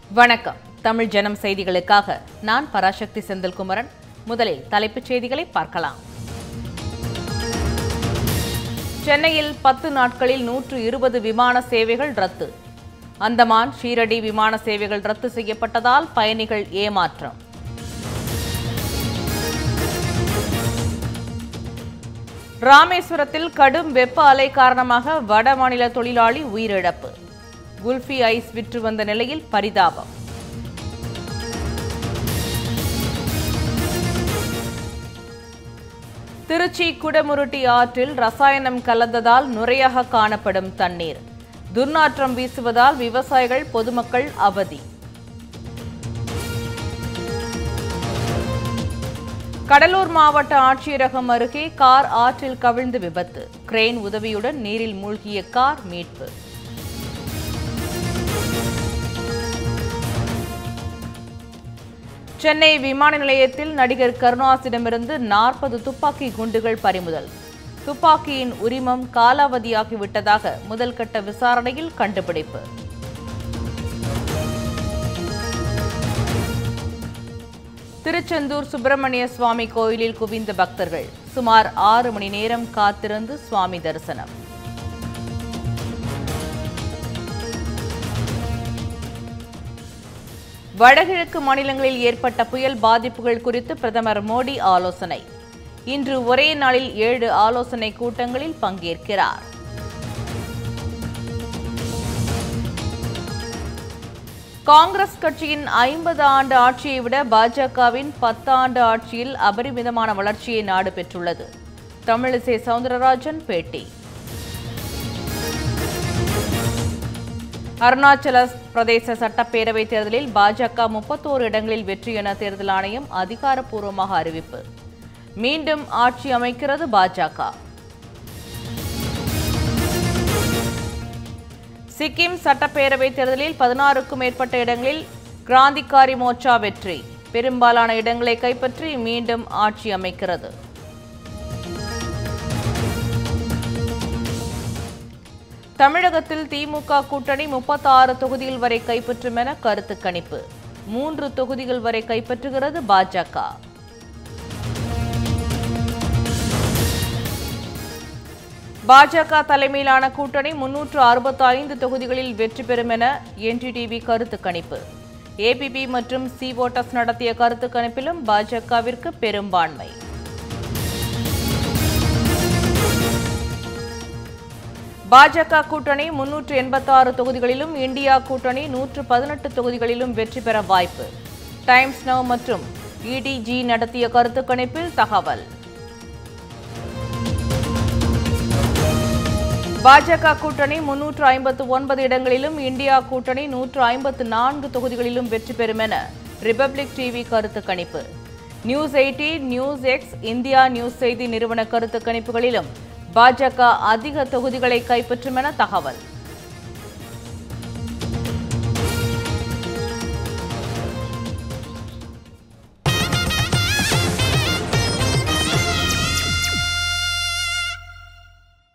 வணக்கம் தமிழ் ஜனம் செய்திகளுக்காக நான் பராசக்தி செந்தில்குமரன் முதலில் தலைப்புச் செய்திகளை பார்க்கலாம் சென்னையில் பத்து நாட்களில் நூற்று இருபது விமான சேவைகள் ரத்து அந்தமான் ஷீரடி விமான சேவைகள் ரத்து செய்யப்பட்டதால் பயணிகள் ஏமாற்றம் ராமேஸ்வரத்தில் கடும் வெப்ப அலை காரணமாக வட மாநில தொழிலாளி உயிரிழப்பு குல்ஃபி ஐஸ் விற்று வந்த நிலையில் பரிதாபம் திருச்சி குடமுருட்டி ஆற்றில் ரசாயனம் கலந்ததால் நுரையாக காணப்படும் தண்ணீர் துர்நாற்றம் வீசுவதால் விவசாயிகள் பொதுமக்கள் அவதி கடலூர் மாவட்ட ஆட்சியரகம் அருகே கார் ஆற்றில் கவிழ்ந்து விபத்து கிரெயின் உதவியுடன் நீரில் மூழ்கிய கார் மீட்பு சென்னை விமான நிலையத்தில் நடிகர் கருணாசிடமிருந்து நாற்பது துப்பாக்கி குண்டுகள் பறிமுதல் துப்பாக்கியின் உரிமம் காலாவதியாகிவிட்டதாக முதல் கட்ட விசாரணையில் கண்டுபிடிப்பு திருச்செந்தூர் சுப்பிரமணிய சுவாமி கோயிலில் குவிந்த பக்தர்கள் சுமார் ஆறு மணி நேரம் காத்திருந்து சுவாமி தரிசனம் வடகிழக்கு மாநிலங்களில் ஏற்பட்ட புயல் பாதிப்புகள் குறித்து பிரதமர் மோடி ஆலோசனை இன்று ஒரே நாளில் ஏழு ஆலோசனை கூட்டங்களில் பங்கேற்கிறார் காங்கிரஸ் கட்சியின் ஐம்பது ஆண்டு ஆட்சியை விட பாஜகவின் பத்தாண்டு ஆட்சியில் அபரிமிதமான வளர்ச்சியை நாடு பெற்றுள்ளது தமிழிசை சவுந்தரராஜன் பேட்டி அருணாச்சல பிரதேச சட்டப்பேரவை தேர்தலில் பாஜக முப்பத்தோரு இடங்களில் வெற்றி என தேர்தல் ஆணையம் அதிகாரப்பூர்வமாக அறிவிப்பு மீண்டும் ஆட்சி அமைக்கிறது பாஜக சிக்கிம் சட்டப்பேரவை தேர்தலில் பதினாறுக்கும் மேற்பட்ட இடங்களில் கிராந்திகாரி மோர்ச்சா வெற்றி பெரும்பாலான இடங்களை கைப்பற்றி மீண்டும் ஆட்சி அமைக்கிறது தமிழகத்தில் திமுக கூட்டணி முப்பத்தாறு தொகுதிகள் வரை கைப்பற்றும் என கருத்து கணிப்பு மூன்று தொகுதிகள் வரை கைப்பற்றுகிறது பாஜக பாஜக தலைமையிலான கூட்டணி முன்னூற்று அறுபத்தி ஐந்து தொகுதிகளில் வெற்றி பெறும் என என்டிடிவி கருத்து கணிப்பு ஏபிபி மற்றும் சி ஓட்டஸ் நடத்திய கருத்து கணிப்பிலும் பாஜகவிற்கு பெரும்பான்மை பாஜக கூட்டணி முன்னூற்று எண்பத்தாறு தொகுதிகளிலும் இந்தியா கூட்டணி நூற்று பதினெட்டு தொகுதிகளிலும் வெற்றி பெற வாய்ப்பு டைம்ஸ் நவ் மற்றும் இடிஜி நடத்திய கருத்து கணிப்பில் தகவல் பாஜக கூட்டணி முன்னூற்று ஐம்பத்து ஒன்பது இடங்களிலும் இந்தியா கூட்டணி நூற்று ஐம்பத்து நான்கு தொகுதிகளிலும் வெற்றி பெறும் என ரிபப்ளிக் டிவி கருத்து கணிப்பு news eighty news X India news செய்தி நிறுவன கருத்து கணிப்புகளிலும் பாஜக அதிக தொகுதிகளை கைப்பற்றும் என தகவல்